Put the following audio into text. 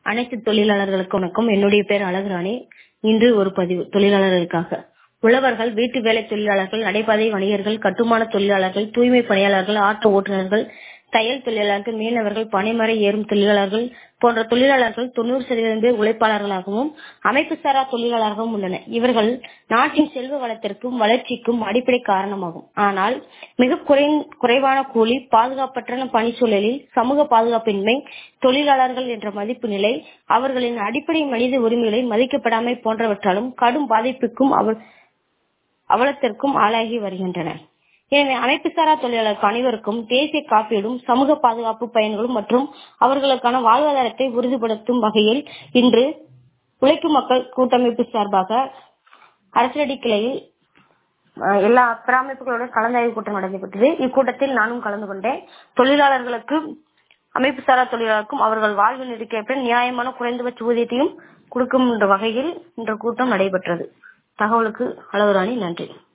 அனைத்து தொழிலாளர்களுக்கு வணக்கம் என்னுடைய பேர் அழகுராணி இன்று ஒரு பதிவு தொழிலாளர்களுக்காக உழவர்கள் வீட்டு வேலை தொழிலாளர்கள் நடைபாதை வணிகர்கள் கட்டுமான தொழிலாளர்கள் தூய்மை பணியாளர்கள் ஆட்டோ ஓட்டுநர்கள் தையல் தொழிலாளர்கள் மீனவர்கள் பனைமர ஏறும் தொழிலாளர்கள் போன்ற தொழிலாளர்கள் தொண்ணூறு சதவீதம் பேர் உழைப்பாளர்களாகவும் அமைப்பு சாரா தொழிலாளர்களும் உள்ளனர் இவர்கள் நாட்டின் செல்வ வளத்திற்கும் வளர்ச்சிக்கும் அடிப்படை காரணமாகும் ஆனால் மிக குறைவான கூலி பாதுகாப்பற்ற பணிச்சூழலில் சமூக பாதுகாப்பின்மை தொழிலாளர்கள் என்ற மதிப்பு நிலை அவர்களின் அடிப்படை மனித உரிமைகளை மதிக்கப்படாமை போன்றவற்றாலும் கடும் பாதிப்புக்கும் அவலத்திற்கும் ஆளாகி வருகின்றனர் எனவே அமைப்பு சாரா தொழிலாளர்கள் அனைவருக்கும் தேசிய காப்பீடும் சமூக பாதுகாப்பு பயன்களும் மற்றும் அவர்களுக்கான வாழ்வாதாரத்தை உறுதிப்படுத்தும் வகையில் இன்று உழைக்கும் மக்கள் கூட்டமைப்பு சார்பாக அரசடி கிளையில் எல்லா பிராமைப்புகளுடன் கலந்தாய்வு கூட்டம் நடைபெற்றது இக்கூட்டத்தில் நானும் கலந்து கொண்டேன் தொழிலாளர்களுக்கு அமைப்பு சாரா தொழிலாளருக்கும் அவர்கள் வாழ்வு நிதிக்கேற்ப நியாயமான குறைந்தபட்ச ஊதியத்தையும் கொடுக்கும் என்ற வகையில் இந்த கூட்டம் நடைபெற்றது தகவலுக்கு அளவுராணி நன்றி